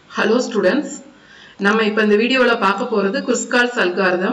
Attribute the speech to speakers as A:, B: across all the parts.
A: hello students நம்ம இப்போ இந்த வீடியோவில் பார்க்க போகிறது குஸ்கால்ஸ் அல்காரதம்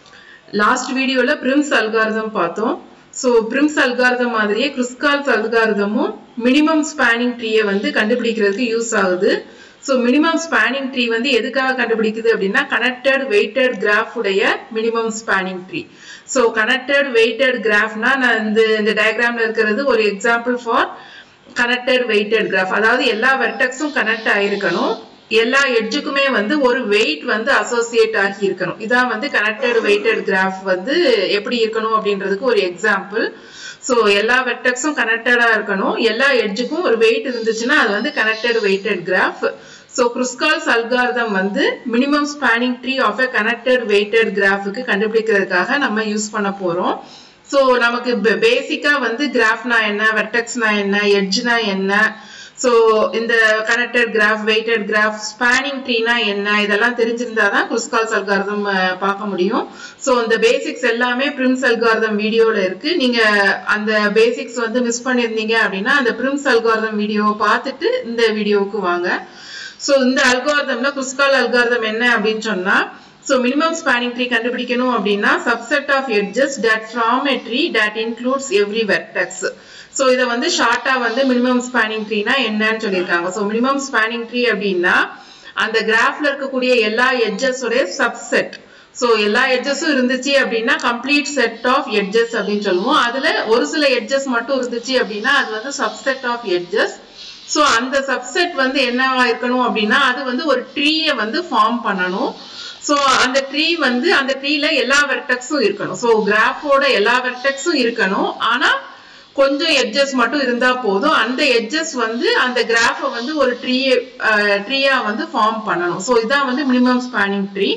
A: லாஸ்ட் வீடியோவில் பிரிம்ஸ் அல்காரதம் பார்த்தோம் ஸோ பிரிம்ஸ் அல்காரதம் மாதிரியே குஸ்கால்ஸ் அல்காரதமும் மினிமம் ஸ்பேனிங் ட்ரீயை வந்து கண்டுபிடிக்கிறதுக்கு யூஸ் ஆகுது ஸோ மினிமம் ஸ்பேனிங் ட்ரீ வந்து எதுக்காக கண்டுபிடிக்குது அப்படின்னா கனெக்டட் வெயிட்டட் கிராஃப் உடைய minimum spanning tree so connected weighted கிராஃப்னா நான் இந்த இந்த டயக்ராம்ல இருக்கிறது ஒரு example for connected weighted graph அதாவது எல்லா வெர்டெக்ஸும் கனெக்ட் ஆயிருக்கணும் எல்லா எட்ஜுக்குமே வந்து ஒரு வெயிட் வந்து அசோசியேட் ஆகி இருக்கணும் இதான் வந்து கனெக்டட் வெயிட்டட் கிராஃப் வந்து எப்படி இருக்கணும் அப்படின்றதுக்கு ஒரு எக்ஸாம்பிள் ஸோ எல்லா வெர்டெக்ஸும் கனெக்டடா இருக்கணும் எல்லா எட்ஜுக்கும் ஒரு வெயிட் இருந்துச்சுன்னா அது வந்து connected weighted graph so Kruskal's algorithm வந்து minimum spanning tree of a connected weighted கிராஃபுக்கு கண்டுபிடிக்கிறதுக்காக நம்ம யூஸ் பண்ண போறோம் ஸோ நமக்கு பேசிக்கா வந்து கிராஃப்னா என்ன வெர்டெக்ஸ்னா என்ன எட்ஜ்னா என்ன ஸோ இந்த connected graph weighted graph spanning ட்ரீனா என்ன இதெல்லாம் தெரிஞ்சிருந்தா தான் குருஸ்கால்ஸ் அல்காரதம் பார்க்க முடியும் ஸோ இந்த பேசிக்ஸ் எல்லாமே பிரிம்ஸ் அல்காரதம் வீடியோவில் இருக்கு நீங்க அந்த பேசிக்ஸ் வந்து மிஸ் பண்ணியிருந்தீங்க அப்படின்னா அந்த பிரிம்ஸ் அல்காரதம் வீடியோவை பார்த்துட்டு இந்த வீடியோவுக்கு வாங்க ஸோ இந்த அல்காரதம்ல குஸ்கால் அல்காரதம் என்ன அப்படின்னு சொன்னா ஸோ மினிமம் ஸ்பேனிங் ட்ரீ கண்டுபிடிக்கணும் அப்படின்னா subset of edges that from a tree that includes every vertex so இதை வந்து ஷார்ட்டா வந்து மினிமம் ஸ்பேனிங் ட்ரீனா என்னன்னு சொல்லியிருக்காங்க ஸோ மினிமம் ஸ்பேனிங் ட்ரீ அப்படின்னா அந்த கிராஃப்ல இருக்கக்கூடிய எல்லா எட்ஜஸோட சப்செட் ஸோ எல்லா எட்ஜஸும் இருந்துச்சு அப்படின்னா கம்ப்ளீட் செட் ஆஃப் எட்ஜஸ் அப்படின்னு சொல்லுவோம் அதுல ஒரு சில எட்ஜஸ் மட்டும் இருந்துச்சு அப்படின்னா அது வந்து சப்செட் ஆஃப் எட்ஜஸ் ஸோ அந்த சப்செட் வந்து என்னவா இருக்கணும் அப்படின்னா அது வந்து ஒரு ட்ரீயை வந்து ஃபார்ம் பண்ணணும் ஸோ அந்த ட்ரீ வந்து அந்த ட்ரீல எல்லா வெர்டெக்ஸும் இருக்கணும் ஸோ கிராஃபோட எல்லா வெர்டெக்ஸும் இருக்கணும் ஆனா கொஞ்சம் எட்ஜஸ் மட்டும் இருந்தா போதும் அந்த எட்ஜஸ் வந்து அந்த கிராஃபை வந்து ஒரு ட்ரீ ட்ரீயா வந்து ஃபார்ம் பண்ணணும் ஸோ இதான் வந்து மினிமம் ஸ்பேனிங் ட்ரீ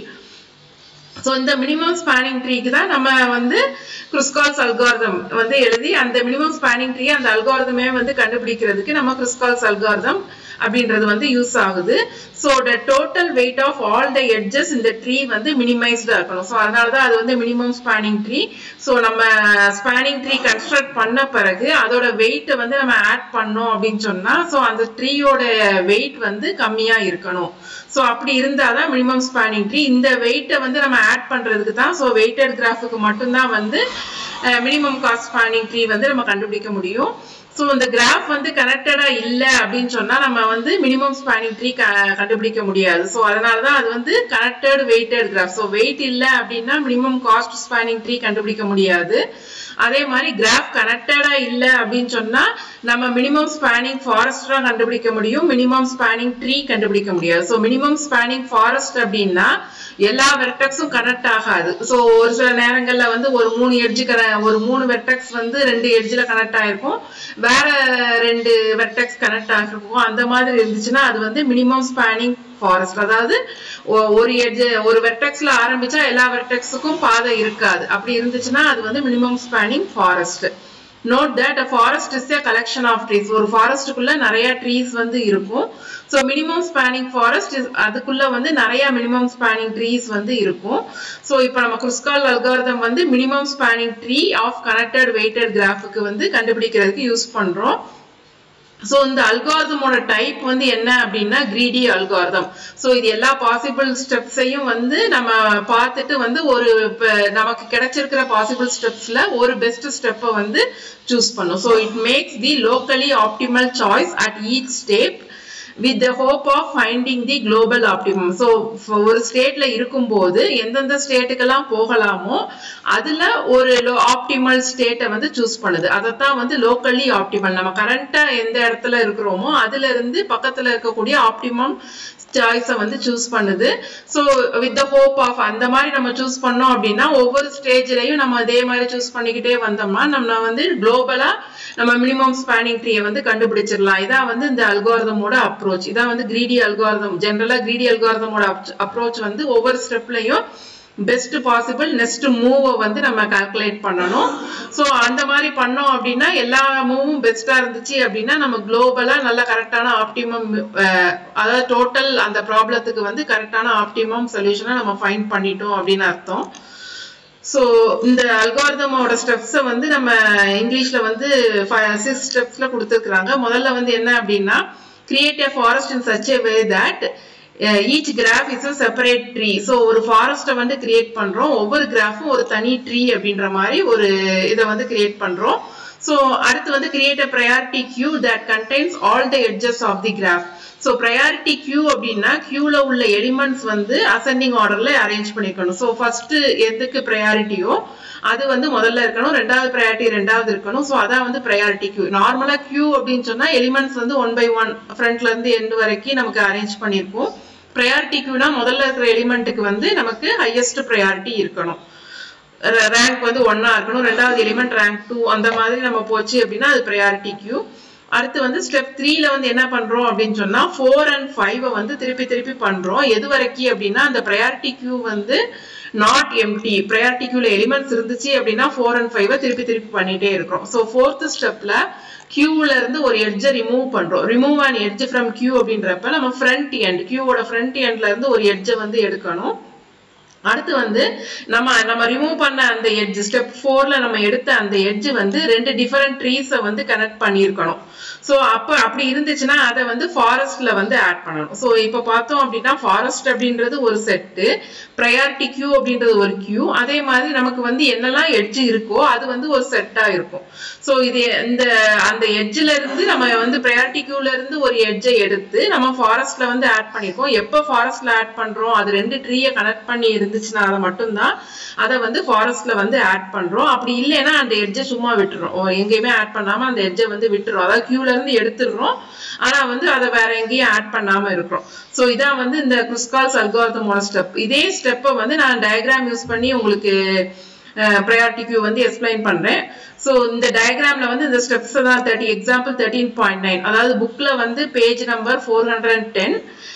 A: ஸோ இந்த மினிமம் ஸ்பேனிங் ட்ரீக்கு தான் நம்ம வந்து கிறிஸ்கால்ஸ் அல்காரதம் வந்து எழுதி அந்த மினிமம் ஸ்பேனிங் ட்ரீ அந்த அல்காரதமே வந்து கண்டுபிடிக்கிறதுக்கு நம்ம கிறிஸ்கால்ஸ் அல்காரதம் அப்படின்றது வந்து யூஸ் ஆகுது so the total weight of all the edges இந்த ட்ரீ வந்து மினிமைஸ்டா இருக்கணும் ஸோ அதனால தான் அது வந்து மினிமம் ஸ்பேனிங் ட்ரீ ஸோ நம்ம ஸ்பேனிங் ட்ரீ கன்ஸ்ட்ரக்ட் பண்ண பிறகு அதோட வெயிட்டை வந்து நம்ம ஆட் பண்ணோம் அப்படின்னு சொன்னா ஸோ அந்த ட்ரீயோட வெயிட் வந்து கம்மியா இருக்கணும் ஸோ அப்படி இருந்தாதான் மினிமம் ஸ்பேனிங் ட்ரீ இந்த வெயிட்டை வந்து நம்ம ஆட் பண்றதுக்கு தான் ஸோ வெயிட்டட் கிராஃபுக்கு மட்டும்தான் வந்து மினிமம் காஸ்ட் ஸ்பேனிங் ட்ரீ வந்து நம்ம கண்டுபிடிக்க முடியும் ஸோ இந்த கிராஃப் வந்து கனெக்டடா இல்லை அப்படின்னு சொன்னா நம்ம வந்து மினிமம் ஸ்பேனிங் ட்ரீ கண்டுபிடிக்க முடியாது ஸோ அதனால தான் அது வந்து connected weighted graph so weight இல்லை அப்படின்னா மினிமம் காஸ்ட் ஸ்பேனிங் ட்ரீ கண்டுபிடிக்க முடியாது அதே மாதிரி கிராஃப் கனெக்டடா இல்லை அப்படின்னு சொன்னா நம்ம மினிமம் ஸ்பேனிங் ஃபாரஸ்டா கண்டுபிடிக்க முடியும் மினிமம் ஸ்பேனிங் ட்ரீ கண்டுபிடிக்க முடியாது ஸோ மினிமம் ஸ்பேனிங் ஃபாரஸ்ட் அப்படின்னா எல்லா வெர்டெக்ஸும் கனெக்ட் ஆகாது ஸோ ஒரு சில நேரங்கள்ல வந்து ஒரு மூணு எட்ஜு ஒரு மூணு வெர்டெக்ஸ் வந்து ரெண்டு எட்ஜில் கனெக்ட் ஆயிருக்கும் வேற ரெண்டு வெர்டெக்ஸ் கனெக்ட் ஆகிருக்கும் அந்த மாதிரி இருந்துச்சுன்னா அது வந்து மினிமம் ஸ்பேனிங் ஃபாரஸ்ட் அதாவது ஒரு எட்ஜ் ஒரு வெர்டெக்ஸ்ல ஆரம்பிச்சா எல்லா வெர்டெக்ஸுக்கும் பாதை இருக்காது அப்படி இருந்துச்சுன்னா அது வந்து minimum spanning forest note that a forest is a collection of trees ஒரு ஃபாரஸ்ட்டுக்குள்ள நிறைய ட்ரீஸ் வந்து இருக்கும் ஸோ மினிமம் ஸ்பேனிங் ஃபாரஸ்ட் அதுக்குள்ள வந்து நிறைய மினிமம் ஸ்பேனிங் ட்ரீஸ் வந்து இருக்கும் ஸோ இப்போ நம்ம குருஸ்கால் அல்காரதம் வந்து minimum spanning tree of connected weighted கிராஃபுக்கு வந்து கண்டுபிடிக்கிறதுக்கு யூஸ் பண்றோம் ஸோ இந்த அல்காரதமோட டைப் வந்து என்ன அப்படின்னா கிரீடி அல்காரதம் ஸோ இது எல்லா பாசிபிள் ஸ்டெப்ஸையும் வந்து நம்ம பார்த்துட்டு வந்து ஒரு நமக்கு கிடைச்சிருக்கிற பாசிபிள் ஸ்டெப்ஸ்ல ஒரு பெஸ்ட் ஸ்டெப்பை வந்து சூஸ் பண்ணும் so it makes the locally optimal choice at each step with the hope of finding the global optimum so ஒரு ஸ்டேட்ல இருக்கும்போது எந்தெந்த ஸ்டேட்டுக்கெல்லாம் போகலாமோ அதுல ஒரு ஆப்டிமல் ஸ்டேட்டை வந்து சூஸ் பண்ணுது அதைத்தான் வந்து லோக்கலி ஆப்டிமல் நம்ம கரண்டா எந்த இடத்துல இருக்கிறோமோ அதுல இருந்து பக்கத்துல இருக்கக்கூடிய ஆப்டிமம் சாய்ஸை வந்து சூஸ் பண்ணுது so with the hope of அந்த மாதிரி நம்ம சூஸ் பண்ணோம் அப்படின்னா ஒவ்வொரு ஸ்டேஜ்லையும் நம்ம அதே மாதிரி சூஸ் பண்ணிக்கிட்டே வந்தோம்னா நம்ம வந்து குளோபலா நம்ம மினிமம் ஸ்பேனிங் ட்ரீயை வந்து கண்டுபிடிச்சிடலாம் இதான் வந்து இந்த அல்காரதமோட அப்ரோச் இதான் வந்து கிரீடி அல்காரதம் ஜென்ரலா கிரீடி அல்காரதமோட அப்ரோச் வந்து ஒவ்வொரு ஸ்டெப்லையும் பெஸ்ட் பாசிபிள் நெக்ஸ்ட் மூவை வந்து நம்ம கால்குலேட் பண்ணணும் ஸோ அந்த மாதிரி பண்ணோம் அப்படின்னா எல்லா மூவும் பெஸ்டா இருந்துச்சு அப்படின்னா நம்ம குளோபலா நல்ல கரெக்டான ஆப்டிமம் அதாவது டோட்டல் அந்த ப்ராப்ளத்துக்கு வந்து கரெக்டான ஆப்டிமம் சொல்யூஷனை நம்ம ஃபைண்ட் பண்ணிட்டோம் அப்படின்னு அர்த்தம் ஸோ இந்த அல்காரிதமோட ஸ்டெப்ஸை வந்து நம்ம இங்கிலீஷ்ல வந்து சிக்ஸ் ஸ்டெப்ஸ்ல கொடுத்துருக்குறாங்க முதல்ல வந்து என்ன அப்படின்னா create a forest in such a way that each graph is a separate tree so ஒரு ஃபாரஸ்ட்டை வந்து கிரியேட் பண்றோம் ஒவ்வொரு கிராஃபும் ஒரு தனி ட்ரீ அப்படின்ற மாதிரி ஒரு இதை வந்து கிரியேட் பண்றோம் ஸோ அடுத்து வந்து create a priority queue that contains all the edges of the graph so priority queue அப்படின்னா கியூல உள்ள எலிமெண்ட்ஸ் வந்து அசெண்டிங் ஆர்டர்ல அரேஞ்ச் பண்ணிக்கணும் ஸோ ஃபர்ஸ்ட் எதுக்கு ப்ரையாரிட்டியோ அது வந்து முதல்ல இருக்கணும் ரெண்டாவது ப்ரையாரிட்டி ரெண்டாவது இருக்கணும் ஸோ அதான் வந்து ப்ரையாரிட்டி கியூ நார்மலா கியூ அப்படின்னு சொன்னா எலிமெண்ட்ஸ் வந்து ஒன் பை ஒன் ஃப்ரண்ட்ல இருந்து எண்டு வரைக்கும் நமக்கு அரேஞ்ச் பண்ணியிருப்போம் ப்ரையாரிட்டி கியூனா முதல்ல இருக்கிற எலிமெண்ட்டுக்கு வந்து நமக்கு ஹையஸ்ட் ப்ரையாரிட்டி இருக்கணும் ரேங்க் வந்து ஒன்னா இருக்கணும் ரெண்டாவது எலிமெண்ட் ரேங்க் டூ அந்த மாதிரி நம்ம போச்சு அப்படின்னா அது ப்ரையாரிட்டி கியூ அடுத்து வந்து ஸ்டெப் த்ரீல வந்து என்ன பண்றோம் அப்படின்னு சொன்னா ஃபோர் அண்ட் ஃபைவ் வந்து திருப்பி திருப்பி பண்றோம் எது வரைக்கும் அப்படின்னா அந்த ப்ரையாரிட்டி கியூ வந்து நாட் எம்டி ப்ரையாரிட்டி கியூல எலிமெண்ட்ஸ் இருந்துச்சு அப்படின்னா ஃபோர் அண்ட் ஃபைவ் திருப்பி திருப்பி பண்ணிட்டே இருக்கிறோம் ஸோ ஃபோர்த் ஸ்டெப்ல கியூல இருந்து ஒரு எட்ஜை ரிமூவ் பண்றோம் remove and edge from queue அப்படின்றப்ப நம்ம ஃப்ரண்ட் எண்ட் கியூவோட ஃப்ரண்ட் எண்ட்ல இருந்து ஒரு எட்ஜை வந்து எடுக்கணும் அடுத்து வந்து நம்ம நம்ம ரிமூவ் பண்ண அந்த எட்ஜ் ஸ்டெப் ஃபோர்ல நம்ம எடுத்த அந்த எட்ஜ் வந்து ரெண்டு டிஃபரெண்ட் ட்ரீஸை வந்து கனெக்ட் பண்ணியிருக்கணும் ஸோ அப்போ அப்படி இருந்துச்சுன்னா அதை வந்து ஃபாரஸ்ட்ல வந்து ஆட் பண்ணணும் ஸோ இப்போ பார்த்தோம் அப்படின்னா ஃபாரஸ்ட் அப்படின்றது ஒரு செட்டு ப்ரையாரிட்டி கியூ அப்படின்றது ஒரு கியூ அதே மாதிரி நமக்கு வந்து என்னெல்லாம் எட்ஜ் இருக்கோ அது வந்து ஒரு செட்டா இருக்கும் ஸோ இது இந்த அந்த எட்ஜ்ல இருந்து நம்ம வந்து ப்ரையாரிட்டி கியூல இருந்து ஒரு எட்ஜை எடுத்து நம்ம ஃபாரஸ்ட்ல வந்து ஆட் பண்ணிருக்கோம் எப்போ ஃபாரஸ்ட்ல ஆட் பண்றோம் அது ரெண்டு ட்ரீயை கனெக்ட் பண்ணி இருந்துச்சுன்னா அதை மட்டும்தான் அதை வந்து ஃபாரஸ்ட்ல வந்து ஆட் பண்றோம் அப்படி இல்லைன்னா அந்த எட்ஜை சும்மா விட்டுறோம் எங்கேயுமே ஆட் பண்ணாம அந்த எட்ஜை வந்து விட்டுறோம் அதாவது கியூல இருந்து எடுத்துடுறோம் ஆனா வந்து அதை வேற எங்கேயும் ஆட் பண்ணாம இருக்கிறோம் ஸோ இதான் வந்து இந்த குஸ்கால்ஸ் அல்காரதமோட ஸ்டெப் இதே ஸ்டெப்பை வந்து நான் டயக்ராம் யூஸ் பண்ணி உங்களுக்கு ப்ரையாரிட்டி கியூ வந்து எக்ஸ்பிளைன் பண்றேன் ஸோ இந்த டயக்ராம்ல வந்து இந்த ஸ்டெப்ஸ் தான் thirty example thirteen point nine அதாவது புக்ல வந்து page number four hundred and ten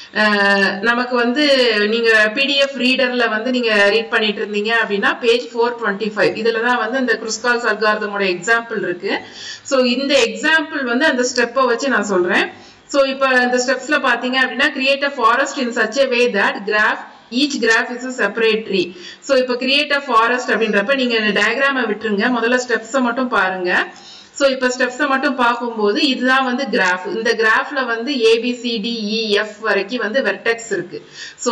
A: நமக்கு வந்து நீங்க பிடிஎஃப் ரீடர்ல வந்து நீங்க ரீட் பண்ணிட்டு இருந்தீங்க அப்படின்னா பேஜ் ஃபோர் டுவெண்ட்டி ஃபைவ் இதுல தான் வந்து இந்த கிறிஸ்கால்ஸ் அல்காரதமோட எக்ஸாம்பிள் இருக்கு ஸோ இந்த எக்ஸாம்பிள் வந்து அந்த ஸ்டெப்பை வச்சு நான் சொல்றேன் ஸோ இப்போ இந்த ஸ்டெப்ஸ்ல பாத்தீங்க அப்படின்னா create a forest in such a way that graph each graph is separate tree so இப்போ கிரியேட் அ ஃபாரஸ்ட் அப்படின்றப்ப நீங்க டயக்ராமை விட்டுருங்க முதல்ல ஸ்டெப்ஸை மட்டும் பாருங்க ஸோ இப்போ ஸ்டெப்ஸை மட்டும் பார்க்கும்போது இதுதான் வந்து கிராஃப் இந்த கிராஃப்ல வந்து ஏபிசிடிஇஎஃப் வரைக்கும் வந்து வெர்டெக்ஸ் இருக்கு ஸோ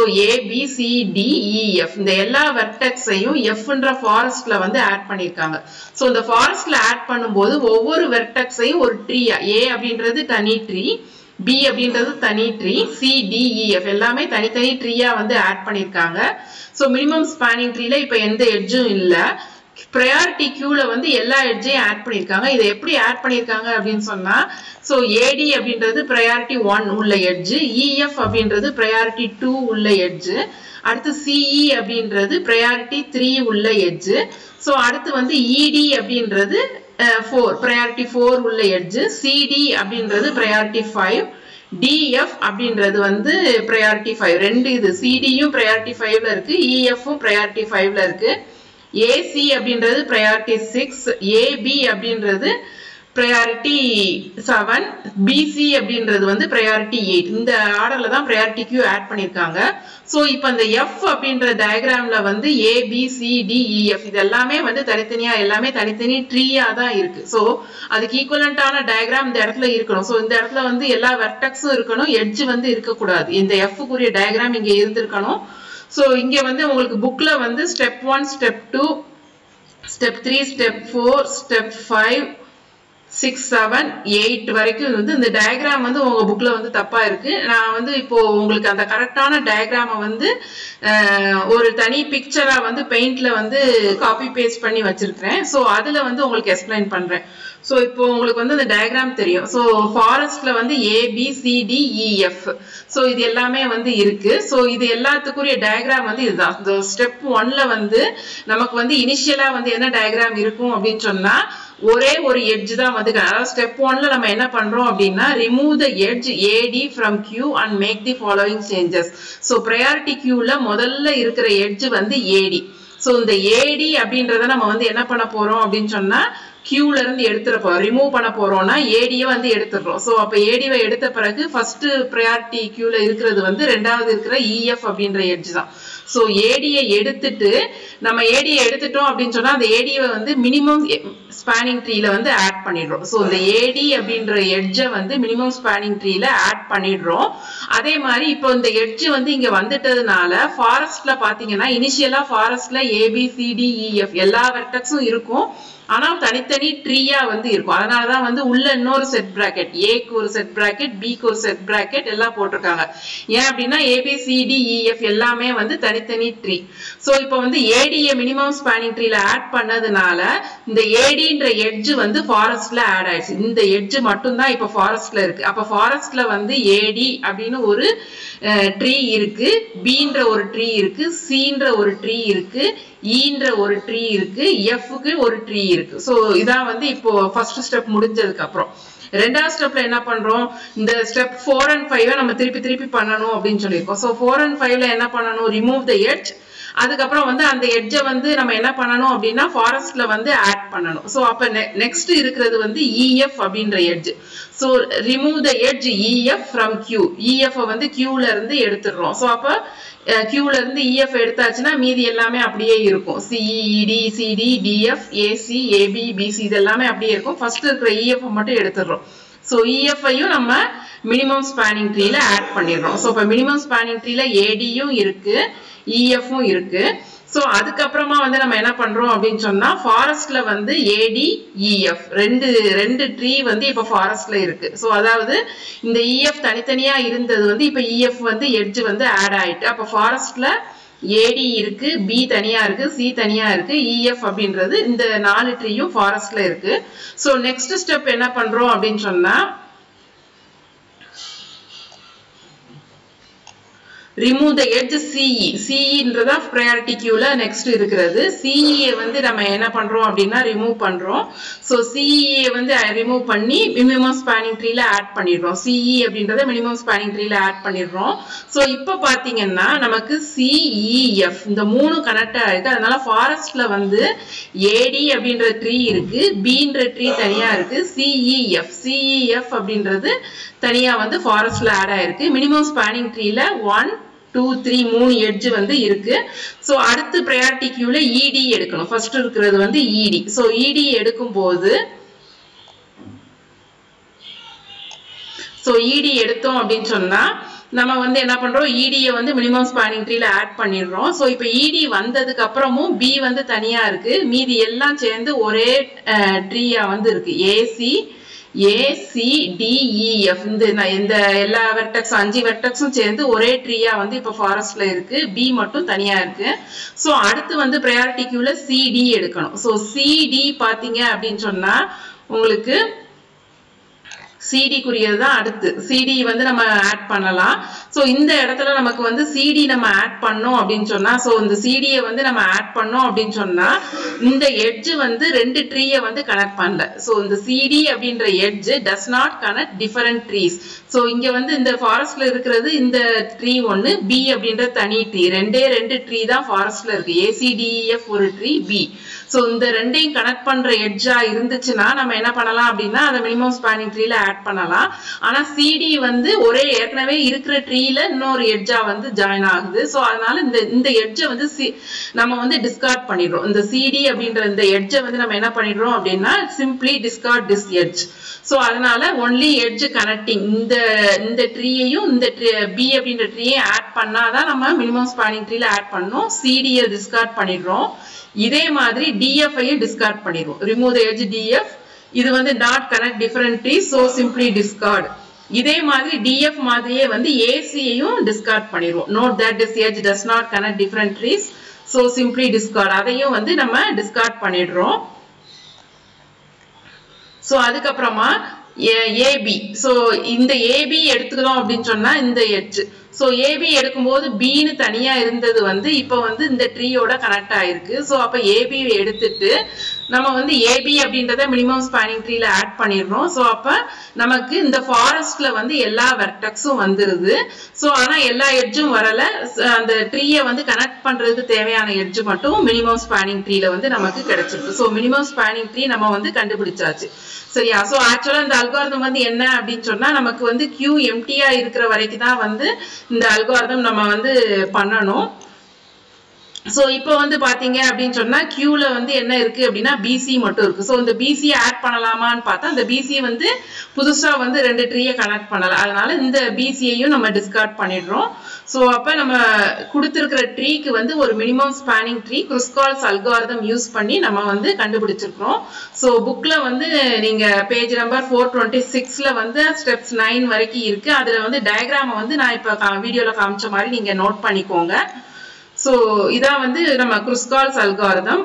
A: ஏபிசிடிஇஎஃப் இந்த எல்லா வெர்டெக்ஸையும் எஃப்ன்ற ஃபாரஸ்ட்ல வந்து ஆட் பண்ணியிருக்காங்க ஸோ இந்த ஃபாரஸ்ட்ல ஆட் பண்ணும்போது ஒவ்வொரு வெர்டெக்ஸையும் ஒரு ட்ரீயா ஏ அப்படின்றது தனி ட்ரீ பி அப்படின்றது தனி ட்ரீ சி டிஇஎஃப் எல்லாமே தனித்தனி ட்ரீயா வந்து ஆட் பண்ணியிருக்காங்க ஸோ மினிமம் ஸ்பேனிங் ட்ரீல இப்போ எந்த எட்ஜும் இல்லை ப்ரையாரிட்டி கியூல வந்து எல்லா எட்ஜையும் ஆட் பண்ணியிருக்காங்க இதை எப்படி ஆட் பண்ணியிருக்காங்க அப்படின்னு சொன்னா ஸோ ஏடி அப்படின்றது ப்ரையாரிட்டி ஒன் உள்ள எட்ஜு இஎஃப் அப்படின்றது ப்ரையாரிட்டி டூ உள்ள எட்ஜு அடுத்து சிஇ அப்படின்றது ப்ரையாரிட்டி த்ரீ உள்ள எட்ஜு ஸோ அடுத்து வந்து இடி அப்படின்றது ஃபோர் ப்ரையாரிட்டி ஃபோர் உள்ள எட்ஜு சிடி அப்படின்றது ப்ரையாரிட்டி ஃபைவ் டிஎஃப் அப்படின்றது வந்து ப்ரையாரிட்டி ஃபைவ் ரெண்டு இது சிடியும் ப்ரையாரிட்டி ஃபைவ்ல இருக்கு இஎஃப்பும் ப்ரையாரிட்டி ஃபைவ்ல இருக்கு ஏசி அப்படின்றது ப்ரையாரிட்டி சிக்ஸ் ஏபி அப்படின்றது ப்ரையாரிட்டி செவன் பிசி அப்படின்றது வந்து ப்ரையாரிட்டி எயிட் இந்த ஆர்டர்ல தான் ப்ரையாரிட்டி கியூ ஆட் பண்ணியிருக்காங்க ஸோ இப்போ இந்த எஃப் அப்படின்ற டயக்ராம்ல வந்து ஏபிசிடிஇஎஃப் இது எல்லாமே வந்து தனித்தனியா எல்லாமே தனித்தனி ட்ரீயா தான் இருக்கு ஸோ அதுக்கு ஈக்குவலண்டான டயக்ராம் இந்த இடத்துல இருக்கணும் ஸோ இந்த இடத்துல வந்து எல்லா வெர்டெக்ஸும் இருக்கணும் எட்ஜ் வந்து இருக்கக்கூடாது இந்த எஃப்க்குரிய டயக்ராம் இங்க இருந்திருக்கணும் ஸோ இங்க வந்து உங்களுக்கு புக்ல வந்து step one step two step three step four step five six seven eight வரைக்கும் வந்து இந்த டயக்ராம் வந்து உங்க புக்ல வந்து தப்பா இருக்கு நான் வந்து இப்போ உங்களுக்கு அந்த கரெக்டான டயக்ராமை வந்து ஒரு தனி பிக்சரா வந்து பெயிண்ட்ல வந்து காப்பி பேஸ்ட் பண்ணி வச்சிருக்கிறேன் ஸோ அதுல வந்து உங்களுக்கு எக்ஸ்பிளைன் பண்றேன் ஸோ இப்போ உங்களுக்கு வந்து இந்த டயக்ராம் தெரியும் ஸோ ஃபாரஸ்ட்ல வந்து ஏபிசிடிஇஎஃப் ஸோ இது எல்லாமே வந்து இருக்கு ஸோ இது எல்லாத்துக்குரிய டயக்ராம் வந்து இதுதான் இந்த ஸ்டெப் ஒன்ல வந்து நமக்கு வந்து இனிஷியலா வந்து என்ன டயக்ராம் இருக்கும் அப்படின்னு சொன்னா ஒரே ஒரு எட்ஜ் தான் வந்து அதாவது ஸ்டெப் ஒன்ல நம்ம என்ன பண்றோம் அப்படின்னா remove the edge AD from queue and make the following changes so priority கியூல முதல்ல இருக்கிற எட்ஜ் வந்து ஏடி ஸோ இந்த ஏடி அப்படின்றத நம்ம வந்து என்ன பண்ண போறோம் அப்படின்னு சொன்னா கியூல இருந்து எடுத்துட போறோம் ரிமூவ் பண்ண போறோம்னா ஏடியை வந்து எடுத்துடுறோம் ஸோ அப்போ ஏடியை எடுத்த பிறகு ஃபர்ஸ்ட் ப்ரையாரிட்டி கியூல இருக்கிறது வந்து ரெண்டாவது இருக்கிற இஎஃப் அப்படின்ற எட்ஜ் தான் ஸோ ஏடியை எடுத்துட்டு நம்ம ஏடியை எடுத்துட்டோம் அப்படின்னு சொன்னா அந்த ஏடியை வந்து மினிமம் ஸ்பேனிங் ட்ரீல வந்து ஆட் பண்ணிடுறோம் ஸோ இந்த ஏடி அப்படின்ற எட்ஜை வந்து மினிமம் ஸ்பேனிங் ட்ரீல ஆட் பண்ணிடுறோம் அதே மாதிரி இப்போ இந்த எட்ஜ் வந்து இங்க வந்துட்டதுனால ஃபாரஸ்ட்ல பாத்தீங்கன்னா இனிஷியலா ஃபாரஸ்ட்ல ஏபிசிடிஇஎஃப் எல்லா வெர்டக்ஸும் இருக்கும் ஆனா தனித்தனி ட்ரீயா வந்து இருக்கும் அதனாலதான் வந்து உள்ள இன்னொரு செட் பிராக்கெட் ஏக்கு ஒரு செட் பிராக்கெட் பிக்கு ஒரு செட் பிராக்கெட் எல்லாம் போட்டிருக்காங்க ஏன் அப்படின்னா ஏபிசிடி இஎஃப் எல்லாமே வந்து தனித்தனி ட்ரீ ஸோ இப்போ வந்து ஏடியை மினிமம் ஸ்பேனிங் ட்ரீல ஆட் பண்ணதுனால இந்த ஏடின்ற எட்ஜ் வந்து ஃபாரஸ்ட்ல ஆட் ஆயிடுச்சு இந்த எட்ஜ் மட்டும்தான் இப்போ ஃபாரஸ்ட்ல இருக்கு அப்ப ஃபாரஸ்ட்ல வந்து ஏடி அப்படின்னு ஒரு ட்ரீ இருக்கு பீன்ற ஒரு ட்ரீ இருக்கு சீன்ற ஒரு ட்ரீ இருக்கு ஈன்ற ஒரு ட்ரீ இருக்கு எஃப்க்கு ஒரு ட்ரீ இருக்கு ஸோ இதான் வந்து இப்போ ஃபர்ஸ்ட் ஸ்டெப் முடிஞ்சதுக்கு அப்புறம் ரெண்டாவது ஸ்டெப்ல என்ன பண்றோம் இந்த ஸ்டெப் ஃபோர் அண்ட் ஃபைவ் நம்ம திருப்பி திருப்பி பண்ணணும் அப்படின்னு சொல்லியிருக்கோம் ஸோ ஃபோர் அண்ட் ஃபைவ்ல என்ன பண்ணணும் ரிமூவ் த எட்ஜ் அதுக்கப்புறம் வந்து அந்த எட்ஜை வந்து நம்ம என்ன பண்ணணும் அப்படின்னா ஃபாரஸ்ட்ல வந்து ஆட் பண்ணணும் ஸோ அப்ப நெக்ஸ்ட் இருக்கிறது வந்து இஎஃப் அப்படின்ற edge so remove the edge EF from queue EF வந்து கியூல இருந்து எடுத்துடுறோம் ஸோ அப்ப கியூல இருந்து இஎஃப் எடுத்தாச்சுன்னா மீதி எல்லாமே அப்படியே இருக்கும் CED CD DF AC AB BC இது எல்லாமே அப்படியே இருக்கும் ஃபர்ஸ்ட் இருக்கிற இஎஃப் மட்டும் எடுத்துடுறோம் ஸோ இஎஃப்ஐயும் நம்ம மினிமம் ஸ்பேனிங் ட்ரீல ஆட் பண்ணிடுறோம் ஸோ இப்போ மினிமம் ஸ்பேனிங் ட்ரீல ஏடியும் இருக்கு இஎஃப்பும் இருக்கு ஸோ அதுக்கப்புறமா வந்து நம்ம என்ன பண்றோம் அப்படின்னு சொன்னா ஃபாரஸ்ட்ல வந்து ஏடி இஎஃப் ரெண்டு ரெண்டு ட்ரீ வந்து இப்போ ஃபாரஸ்ட்ல இருக்கு ஸோ அதாவது இந்த இஎஃப் தனித்தனியா இருந்தது வந்து இப்போ இஎஃப் வந்து எட்ஜ் வந்து ஆட் ஆயிட்டு அப்போ ஃபாரஸ்ட்ல ஏடி இருக்கு பி தனியா இருக்கு சி தனியா இருக்கு இஎஃப் அப்படின்றது இந்த நாலு ட்ரீயும் ஃபாரஸ்ட்ல இருக்கு ஸோ நெக்ஸ்ட் ஸ்டெப் என்ன பண்றோம் அப்படின்னு சொன்னா ரிமூவ் த எட்ஜ் சிஇ சிஇன்றதா ப்ரையாரிட்டி கியூல நெக்ஸ்ட் இருக்கிறது சிஇஏ வந்து நம்ம என்ன பண்றோம் அப்படின்னா ரிமூவ் பண்றோம் ஸோ சிஇஏ வந்து ரிமூவ் பண்ணி மினிமம் ஸ்பேனிங் ட்ரீல ஆட் பண்ணிடுறோம் சிஇ அப்படின்றத மினிமம் ஸ்பேனிங் ட்ரீல ஆட் பண்ணிடுறோம் ஸோ இப்போ பாத்தீங்கன்னா நமக்கு சிஇஎஃப் இந்த மூணு கனெக்ட் ஆயிருக்கு அதனால ஃபாரஸ்ட்ல வந்து ஏடி அப்படின்ற ட்ரீ இருக்கு பின்ற ட்ரீ தனியா இருக்கு சிஇஎஃப் சிஇஎஃப் அப்படின்றது தனியா வந்து ஃபாரஸ்ட்ல ஆட் ஆயிருக்கு மினிமம் ஸ்பேனிங் ட்ரீல ஒன் டூ த்ரீ மூணு எட்ஜ் வந்து இருக்கு ஸோ அடுத்து ப்ரையாரிட்டி கியூல இடி எடுக்கணும் ஃபர்ஸ்ட் இருக்கிறது வந்து இடி ஸோ இடி எடுக்கும் போது ஸோ இடி எடுத்தோம் அப்படின்னு சொன்னா நம்ம வந்து என்ன பண்றோம் இடியை வந்து மினிமம் ஸ்பேனிங் ட்ரீல ஆட் பண்ணிடுறோம் ஸோ இப்போ இடி வந்ததுக்கு அப்புறமும் பி வந்து தனியா இருக்கு மீதி எல்லாம் சேர்ந்து ஒரே ட்ரீயா வந்து இருக்கு ஏசி ஏசிடிஇஎஃப் இந்த இந்த எல்லா வெர்டெக்ஸ் அஞ்சு வெர்டெக்ஸும் சேர்ந்து ஒரே ட்ரீயா வந்து இப்போ ஃபாரஸ்ட்ல இருக்கு பி மட்டும் தனியா இருக்கு ஸோ அடுத்து வந்து ப்ரையாரிட்டி கியூல சிடி எடுக்கணும் ஸோ சிடி பாத்தீங்க அப்படின்னு சொன்னா உங்களுக்கு சிடிக்குரியது தான் அடுத்து சிடி வந்து நம்ம ஆட் பண்ணலாம் ஸோ இந்த இடத்துல நமக்கு வந்து சிடி நம்ம ஆட் பண்ணோம் அப்படின்னு சொன்னா ஸோ இந்த சிடியை வந்து நம்ம ஆட் பண்ணோம் அப்படின்னு சொன்னா இந்த எட்ஜ் வந்து ரெண்டு ட்ரீயை வந்து கனெக்ட் பண்ணல ஸோ இந்த சிடி அப்படின்ற edge does not connect different trees so இங்க வந்து இந்த ஃபாரஸ்ட்ல இருக்கிறது இந்த ட்ரீ ஒன்னு பி அப்படின்ற தனி ட்ரீ ரெண்டே ரெண்டு ட்ரீ தான் ஃபாரஸ்ட்ல இருக்கு ஏசிடிஎஃப் ஒரு ட்ரீ பி ஸோ இந்த ரெண்டையும் கனெக்ட் பண்ற எட்ஜா இருந்துச்சுன்னா நம்ம என்ன பண்ணலாம் அப்படின்னா அதை மினிமம் ஸ்பேனிங் ட்ரீல ஆட் பண்ணலாம் ஆனா சிடி வந்து ஒரே ஏற்கனவே இருக்கிற ட்ரீல இன்னொரு எட்ஜா வந்து ஜாயின் ஆகுது ஸோ அதனால இந்த இந்த எட்ஜை வந்து நம்ம வந்து டிஸ்கார்ட் பண்ணிடுறோம் இந்த சிடி அப்படின்ற இந்த எட்ஜை வந்து நம்ம என்ன பண்ணிடுறோம் அப்படின்னா simply discard this edge so அதனால ஒன்லி எட்ஜ் கனெக்டிங் இந்த இந்த ட்ரீயையும் இந்த பி அப்படின்ற ட்ரீயையும் ஆட் பண்ணாதான் நம்ம மினிமம் ஸ்பேனிங் ட்ரீல ஆட் பண்ணோம் சிடியை டிஸ்கார்ட் பண்ணிடுறோம் இதே மாதிரி டிஎஃப்ஐயும் டிஸ்கார்ட் பண்ணிடுவோம் ரிமூவ் த எட்ஜ் டிஎஃப் இது வந்து not connect different tree so simply discard இதே மாதிரி டிஎஃப் மாதிரியே வந்து ஏசியையும் டிஸ்கார்ட் பண்ணிடுவோம் note that this edge does not connect different trees so simply discard அதையும் வந்து நம்ம டிஸ்கார்ட் பண்ணிடுறோம் ஸோ அதுக்கப்புறமா ஏபி ஸோ இந்த ஏபி எடுத்துக்கிறோம் அப்படின்னு சொன்னா இந்த எட்ஜ் ஸோ ஏபி எடுக்கும்போது பின்னு தனியா இருந்தது வந்து இப்போ வந்து இந்த ட்ரீயோட கனெக்ட் ஆயிருக்கு ஸோ அப்போ ஏபி எடுத்துட்டு நம்ம வந்து ஏபி அப்படின்றத மினிமம் ஸ்பேனிங் ட்ரீல ஆட் பண்ணிடுறோம் ஸோ அப்போ நமக்கு இந்த ஃபாரஸ்ட்ல வந்து எல்லா வெர்டெக்ஸும் வந்துருது ஸோ ஆனா எல்லா எட்ஜும் வரல ச- அந்த ட்ரீயை வந்து கனெக்ட் பண்றதுக்கு தேவையான எட்ஜ் மட்டும் மினிமம் ஸ்பேனிங் ட்ரீல வந்து நமக்கு கிடைச்சிருக்கு ஸோ மினிமம் ஸ்பேனிங் ட்ரீ நம்ம வந்து கண்டுபிடிச்சாச்சு சரியா ஸோ ஆக்சுவலா இந்த அல்காரிதம் வந்து என்ன அப்படின்னு சொன்னா நமக்கு வந்து கியூ எம்டியா இருக்கிற வரைக்கும் தான் வந்து இந்த அல்காரிதம் நம்ம வந்து பண்ணணும் சோ இப்போ வந்து பாத்தீங்க அப்படின்னு சொன்னா கியூல வந்து என்ன இருக்கு அப்படின்னா பிசி மட்டும் இருக்கு சோ இந்த பிசி ஆட் பண்ணலாமான்னு பார்த்தா அந்த பிசி வந்து புதுசா வந்து ரெண்டு ட்ரீயை கனெக்ட் பண்ணல அதனால இந்த பிசியையும் நம்ம டிஸ்கார்ட் பண்ணிடுறோம் சோ அப்ப நம்ம கொடுத்திருக்கிற ட்ரீக்கு வந்து ஒரு minimum spanning tree Kruskal's algorithm use பண்ணி நம்ம வந்து கண்டுபிடிச்சிருக்கிறோம் சோ புக்ல வந்து நீங்க பேஜ் நம்பர் ஃபோர் டுவெண்ட்டி சிக்ஸ்ல வந்து ஸ்டெப்ஸ் நைன் வரைக்கும் இருக்கு அதுல வந்து டயக்ராம வந்து நான் இப்ப வீடியோல காமிச்ச மாதிரி நீங்க நோட் பண்ணிக்கோங்க சோ இதான் வந்து நம்ம குருஸ்கால்ஸ் அல்காரிதம்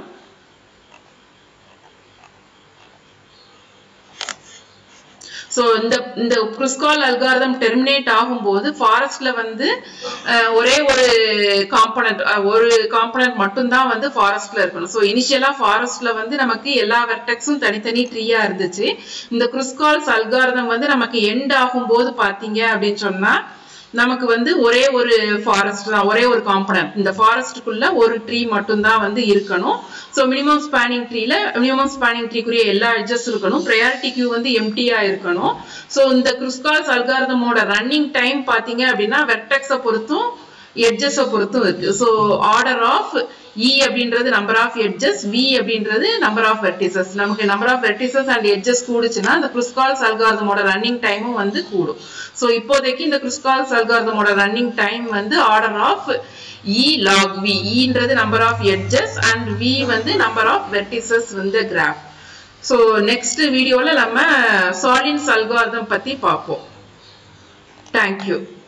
A: ஸோ இந்த இந்த குருஸ்கால் அல்காரிதம் டெர்மினேட் ஆகும்போது ஃபாரஸ்ட்ல வந்து அஹ், ஒரே ஒரு காம்பனண்ட் ஒரு காம்பனண்ட் மட்டும்தான் வந்து ஃபாரஸ்ட்ல இருக்கணும் ஸோ இனிஷியலா ஃபாரஸ்ட்ல வந்து நமக்கு எல்லா வெர்டெக்ஸும் தனித்தனி ட்ரீயா இருந்துச்சு இந்த குருஸ்கால்ஸ் அல்காரிதம் வந்து நமக்கு எண்ட் ஆகும்போது பாத்தீங்க அப்படின்னு சொன்னா நமக்கு வந்து ஒரே ஒரு ஃபாரஸ்ட் தான் ஒரே ஒரு காம்பனன்ட் இந்த ஃபாரஸ்ட்டுக்குள்ள ஒரு ட்ரீ மட்டும்தான் வந்து இருக்கணும் ஸோ மினிமம் ஸ்பேனிங் ட்ரீல மினிமம் ஸ்பேனிங் ட்ரீக்குரிய எல்லா எட்ஜஸ் இருக்கணும் ப்ரையாரிட்டி கியூ வந்து எம்டியா இருக்கணும் ஸோ இந்த கிறிஸ்கால்ஸ் அல்காரதமோட ரன்னிங் டைம் பாத்தீங்க அப்படின்னா வெர்டெக்ஸை பொறுத்தும் எட்ஜஸை பொறுத்தும் இருக்கு ஸோ ஆர்டர் ஆஃப் இ அப்படின்றது நம்பர் ஆஃப் எட்ஜஸ் வி அப்படின்றது நம்பர் ஆஃப் வெர்டிசஸ் நமக்கு number of vertices and edges கூடுச்சுன்னா இந்த கிறிஸ்கால்ஸ் அல்காரதமோட ரன்னிங் டைமும் வந்து கூடும் ஸோ இப்போதைக்கு இந்த கிறிஸ்கால்ஸ் அல்காரதமோட ரன்னிங் டைம் வந்து order of E log V இன்றது number of edges and V வந்து நம்பர் ஆஃப் வெர்டிசஸ் வந்து கிராஃப் ஸோ நெக்ஸ்ட் வீடியோல நம்ம சாலின்ஸ் அல்காரதம் பத்தி பார்ப்போம் தேங்க்யூ